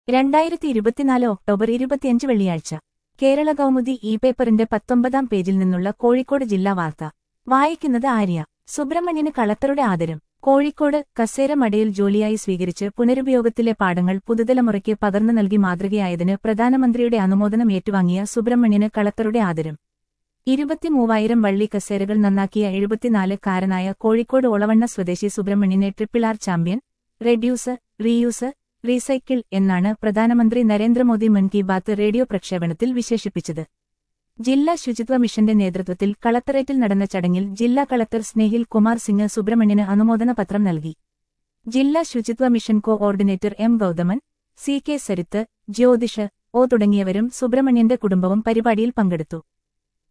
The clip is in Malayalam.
രണ്ടായിരത്തി ഇരുപത്തിനാല് ഒക്ടോബർ ഇരുപത്തിയഞ്ച് വെള്ളിയാഴ്ച കേരള കൗമുദി ഇ പേപ്പറിന്റെ പത്തൊമ്പതാം പേജിൽ നിന്നുള്ള കോഴിക്കോട് ജില്ലാ വാർത്ത വായിക്കുന്നത് ആര്യ സുബ്രഹ്മണ്യന് കളക്ടറുടെ ആദരം കോഴിക്കോട് കസേര മടയിൽ ജോലിയായി സ്വീകരിച്ച് പുനരുപയോഗത്തിലെ പാഠങ്ങൾ പുതുതലമുറയ്ക്ക് പകർന്നു നൽകി മാതൃകയായതിന് പ്രധാനമന്ത്രിയുടെ അനുമോദനം ഏറ്റുവാങ്ങിയ സുബ്രഹ്മണ്യന് കളക്ടറുടെ ആദരം ഇരുപത്തിമൂവായിരം വള്ളി കസേരകൾ നന്നാക്കിയ എഴുപത്തിനാല് കാരനായ കോഴിക്കോട് ഒളവണ്ണ സ്വദേശി സുബ്രഹ്മണ്യനെ triple R champion reduce reuse recycle എന്നാണ് പ്രധാനമന്ത്രി നരേന്ദ്രമോദി മൻ കി ബാത്ത് റേഡിയോ പ്രക്ഷേപണത്തിൽ വിശേഷിപ്പിച്ചത് ജില്ലാ ശുചിത്വ മിഷന്റെ നേതൃത്വത്തിൽ കളക്ടറേറ്റിൽ നടന്ന ചടങ്ങിൽ ജില്ലാ കളക്ടർ സ്നേഹിൽ കുമാർ സിംഗ് സുബ്രഹ്മണ്യന് അനുമോദന പത്രം നൽകി ജില്ലാ ശുചിത്വ mission coordinator M Gauthaman C K Sarith Jyothish O തുടങ്ങിയവരും സുബ്രഹ്മണ്യന്റെ കുടുംബവും പരിപാടിയിൽ പങ്കെടുത്തു